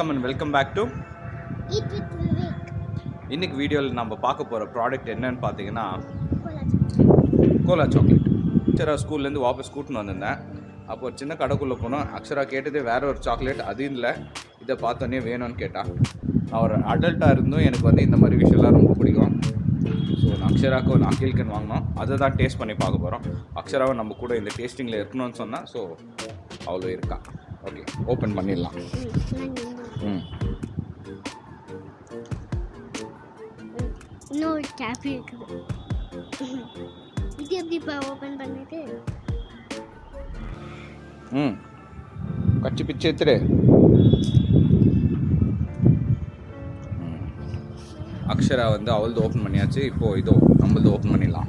வணக்கம் and welcome back to Eat with Vivek. இன்னைக்கு வீடியோவில் நம்ம பார்க்க போகிற ப்ராடக்ட் என்னன்னு பார்த்தீங்கன்னா Cola. கோலா சாக்லேட் சரி ஸ்கூல்லேருந்து வாபஸ் கூட்டின்னு வந்திருந்தேன் அப்போ ஒரு சின்ன கடைக்குள்ளே போனோம் அக்ஷரா கேட்டதே வேற ஒரு சாக்லேட் அது இல்லை இதை பார்த்தோன்னே வேணும்னு கேட்டான் நான் ஒரு அடல்ட்டாக இருந்தும் எனக்கு வந்து இந்த மாதிரி விஷயம்லாம் ரொம்ப பிடிக்கும் ஸோ நான் அக்ஷராவுக்கு ஒரு அகில்கன் வாங்கினோம் அதை தான் டேஸ்ட் பண்ணி பார்க்க போகிறோம் அக்ஷராவை நம்ம கூட இந்த டேஸ்டிங்கில் இருக்கணும்னு சொன்னால் ஸோ அவ்வளோ இருக்கா ஓகே ஓப்பன் பண்ணிடலாம் ம் இன்னொரு டேப் இருக்குது இது எப்படி இப்போ ஓப்பன் பண்ணிட்டு ம் கச்சி பிச்சு எத்துரு ம். அக்ஷரா வந்து அவளது ஓப்பன் பண்ணியாச்சு இப்போ இதோ நம்மளது ஓப்பன் பண்ணிடலாம்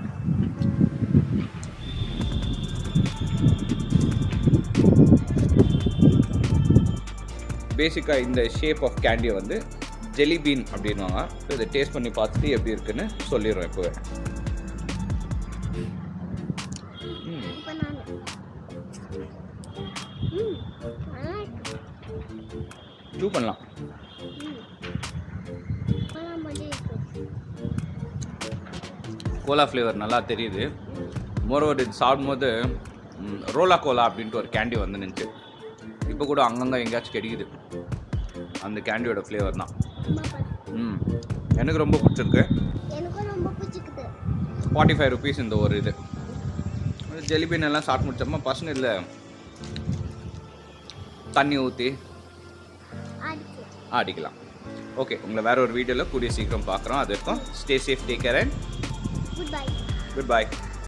பேசிக்காக இந்த ஷேப் ஆஃப் கேண்டியை வந்து ஜெலி பீன் அப்படின்வாங்க ஸோ இதை டேஸ்ட் பண்ணி பார்த்துட்டு எப்படி இருக்குன்னு சொல்லிடுறோம் இப்போவே ம் இப்போ நான் ம் நல்லா இருக்கு. டூ பண்ணலாம் ம் கோலா மாதிரி இருக்கு கோலா ஃப்ளேவர் நல்லா தெரியுது மோரோவர் இது சாப்பிடும்போது ம், ரோலா கோலா அப்படின்ட்டு ஒரு கேண்டி வந்து நின்றுச்சு இப்போ கூட அங்கங்கே எங்கேயாச்சும் கிடைக்குது அந்த கேண்டியோட ஃப்ளேவர் தான் அம்மா பாரு. ம் எனக்கு ரொம்ப பிடிச்சிருக்கு எனக்கும் ரொம்ப பிடிச்சிக்குது ஃபார்ட்டி ஃபைவ் ருபீஸ் இந்த ஒரு இது ஜெலிபின் எல்லாம் சாப்பிட்டு முடிச்சோமா பசங்க இதில் தண்ணி ஊற்றி ஆடிக்கு ஆடிக்கலாம் ஓகே உங்களை வேற ஒரு வீடியோவில் கூடிய சீக்கிரம் பார்க்குறோம் அது இருக்கும் stay safe take care and goodbye good bye